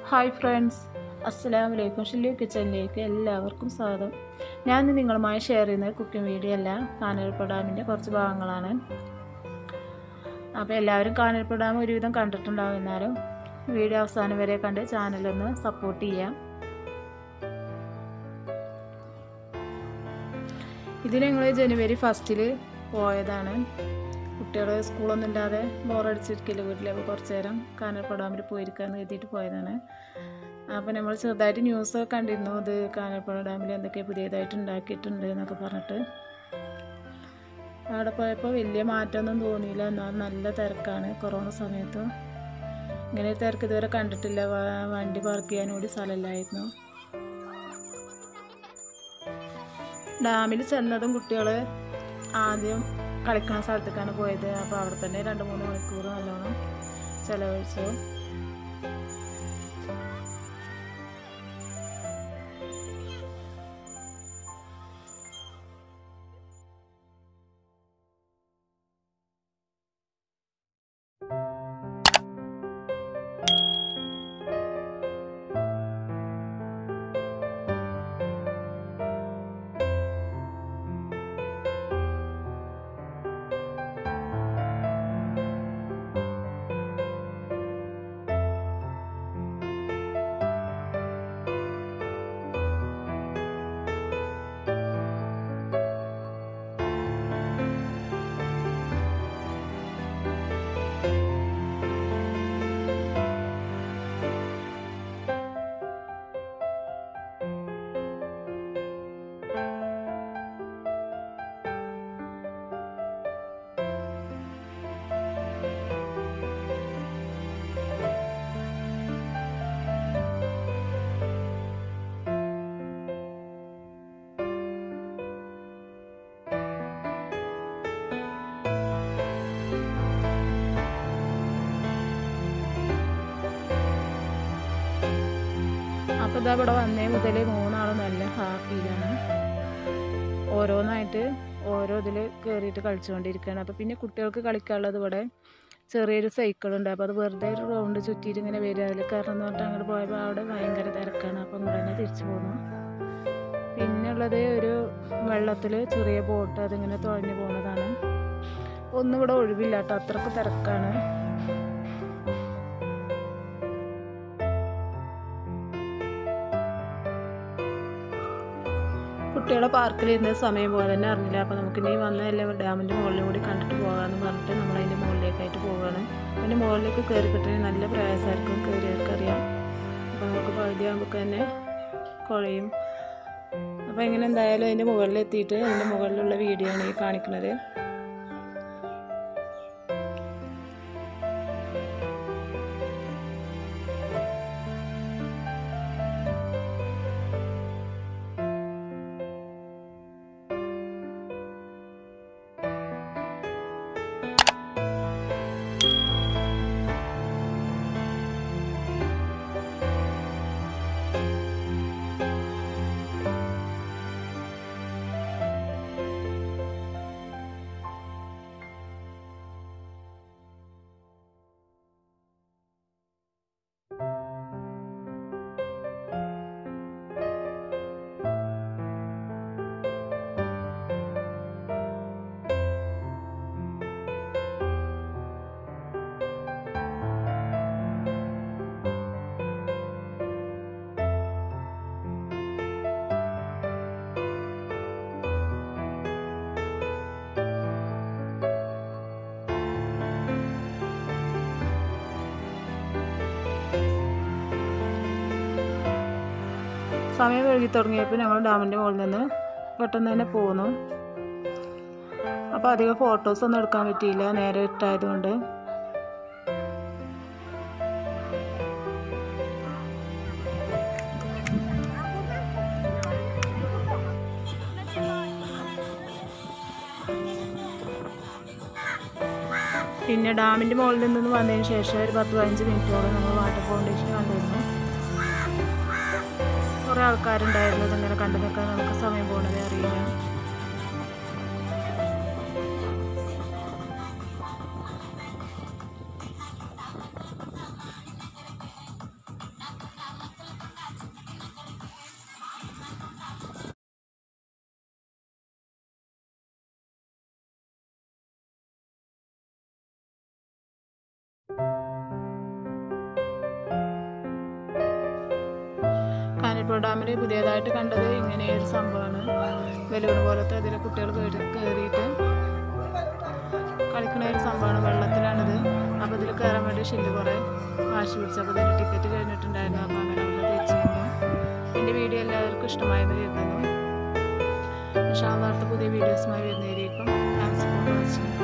hi friends അസ്സലാമു അലൈക്കും ഷില്ലി കിച്ചണിലേക്ക് എല്ലാവർക്കും സ്വാഗതം ഞാൻ ഇന്ന് നിങ്ങളുമായി ഷെയർ ചെയ്യുന്ന കുക്കിംഗ് വീഡിയോ അല്ല കാനൽപ്പ ഡാമിൻ്റെ കുറച്ച് ഭാഗങ്ങളാണ് അപ്പോൾ എല്ലാവരും കാനൽപ്പ ഡാം ഒരുവിധം കണ്ടിട്ടുണ്ടാവും എന്നാലും വീഡിയോ അവസാനം വരെ കണ്ട് ചാനലൊന്ന് സപ്പോർട്ട് ചെയ്യാം ഇത് ഞങ്ങൾ ജനുവരി ഫസ്റ്റിൽ പോയതാണ് കുട്ടികൾ സ്കൂളൊന്നും ഇല്ലാതെ ബോറടിച്ചിരിക്കില്ല വീട്ടിൽ അപ്പോൾ കുറച്ച് നേരം കാനൽപ്പ ഡാമിൽ പോയിരിക്കാമെന്ന് കരുതിയിട്ട് പോയതാണ് അപ്പോൾ നമ്മൾ ചെറുതായിട്ട് ന്യൂസൊക്കെ കണ്ടിരുന്നു ഇത് കാനൽപ്പുഴ ഡാമിൽ എന്തൊക്കെ പുതിയതായിട്ട് ഉണ്ടാക്കിയിട്ടുണ്ട് എന്നൊക്കെ പറഞ്ഞിട്ട് അവിടെ പോയപ്പോൾ വലിയ മാറ്റമൊന്നും തോന്നിയില്ല എന്നാൽ നല്ല തിരക്കാണ് കൊറോണ സമയത്ത് ഇങ്ങനെ ഒരു തിരക്ക് ഇതുവരെ കണ്ടിട്ടില്ല വ- വണ്ടി പാർക്ക് ചെയ്യാൻ കൂടി സ്ഥലമില്ലായിരുന്നു ഡാമിൽ ചെന്നതും കുട്ടികൾ ആദ്യം കളിക്കുന്ന സ്ഥലത്തേക്കാണ് പോയത് അപ്പോൾ അവിടെ തന്നെ രണ്ട് മൂന്ന് മണിക്കൂർ നല്ലോണം ചിലവഴിച്ചു അപ്പോൾ ഇതാ ഇവിടെ വന്നേ മുതൽ മൂന്നാളും നല്ല ഹാപ്പിയിലാണ് ഓരോന്നായിട്ട് ഓരോ ഇതിൽ കയറിയിട്ട് കളിച്ചുകൊണ്ടിരിക്കുകയാണ് അപ്പോൾ പിന്നെ കുട്ടികൾക്ക് കളിക്കാനുള്ളത് ഇവിടെ ചെറിയൊരു സൈക്കിൾ ഉണ്ട് അപ്പോൾ അത് വെറുതെ ഒരു റൗണ്ട് ചുറ്റിയിട്ട് ഇങ്ങനെ വരിക അതിൽ കയറണം എന്ന് പറഞ്ഞിട്ട് അങ്ങോട്ട് പോയപ്പോൾ അവിടെ ഭയങ്കര തിരക്കാണ് അപ്പോൾ ഇങ്ങോട്ട് തന്നെ തിരിച്ചു പോന്നു പിന്നെ ഉള്ളത് ഒരു വെള്ളത്തിൽ ചെറിയ ബോട്ട് അതിങ്ങനെ തുഴഞ്ഞു പോകുന്നതാണ് ഒന്നും ഇവിടെ ഒഴിവില്ല കേട്ടോ അത്രക്ക് തിരക്കാണ് കുട്ടികളെ പാർക്കിൽ ഇരുന്ന സമയം പോലെ തന്നെ അറിഞ്ഞില്ല അപ്പോൾ നമുക്ക് ഇനി വന്നതല്ലേ ഡാമിൻ്റെ മുകളിലും കൂടി കണ്ടിട്ട് പോകാമെന്ന് പറഞ്ഞിട്ട് നമ്മൾ അതിൻ്റെ മുകളിലേക്കായിട്ട് പോവുകയാണ് അതിൻ്റെ മുകളിലേക്ക് കയറി കിട്ടണമെങ്കിൽ നല്ല പ്രയാസമായിരിക്കും കയറിയവർക്ക് അറിയാം അപ്പോൾ നമുക്ക് പകുതിയാകുമ്പോൾ തന്നെ കുഴയും അപ്പോൾ ഇങ്ങനെ എന്തായാലും അതിൻ്റെ മുകളിലെത്തിയിട്ട് അതിൻ്റെ മുകളിലുള്ള വീഡിയോ ആണ് ഈ കാണിക്കുന്നത് സമയം വൈകി തുടങ്ങിയപ്പോൾ ഞങ്ങൾ ഡാമിൻ്റെ മുകളിൽ നിന്ന് പെട്ടെന്ന് തന്നെ പോന്നു അപ്പോൾ അധികം ഫോട്ടോസ് ഒന്നും എടുക്കാൻ പറ്റിയില്ല നേരെ ഇട്ടായതുകൊണ്ട് പിന്നെ ഡാമിൻ്റെ മുകളിൽ നിന്ന് വന്നതിന് ശേഷം ഒരു പത്ത് പതിനഞ്ച് മിനിറ്റോളം നമ്മൾ വാട്ടർ ഫൗണ്ടേഷൻ കണ്ടിരുന്നു കുറേ ആൾക്കാരുണ്ടായിരുന്നു ഇതിങ്ങനെ കണ്ടു നിൽക്കാൻ നമുക്ക് സമയം പോകുന്നതേ അറിയില്ല ആലപ്പുഴ ഡാമിൽ പുതിയതായിട്ട് കണ്ടത് ഇങ്ങനെ ഒരു സംഭവമാണ് ബലൂൺ പോലത്തെ അതിൽ കുട്ടികൾ കയറി കയറിയിട്ട് കളിക്കുന്ന ഒരു സംഭവമാണ് വെള്ളത്തിലാണിത് അപ്പോൾ ഇതിൽ കയറാൻ വേണ്ടി ഷില്ല് കുറേ വാശി പിടിച്ചപ്പോൾ ഇതിൽ ടിക്കറ്റ് കഴിഞ്ഞിട്ടുണ്ടായിരുന്നു അപ്പോൾ അങ്ങനെ അവിടെ തിരിച്ചു വന്നു എൻ്റെ വീഡിയോ എല്ലാവർക്കും ഇഷ്ടമായെന്ന് കരുതുന്നു പക്ഷേ അടുത്ത പുതിയ വീഡിയോസുമായി വരുന്നതായിരിക്കും താങ്ക്സ് ഫോർ വാച്ചിങ്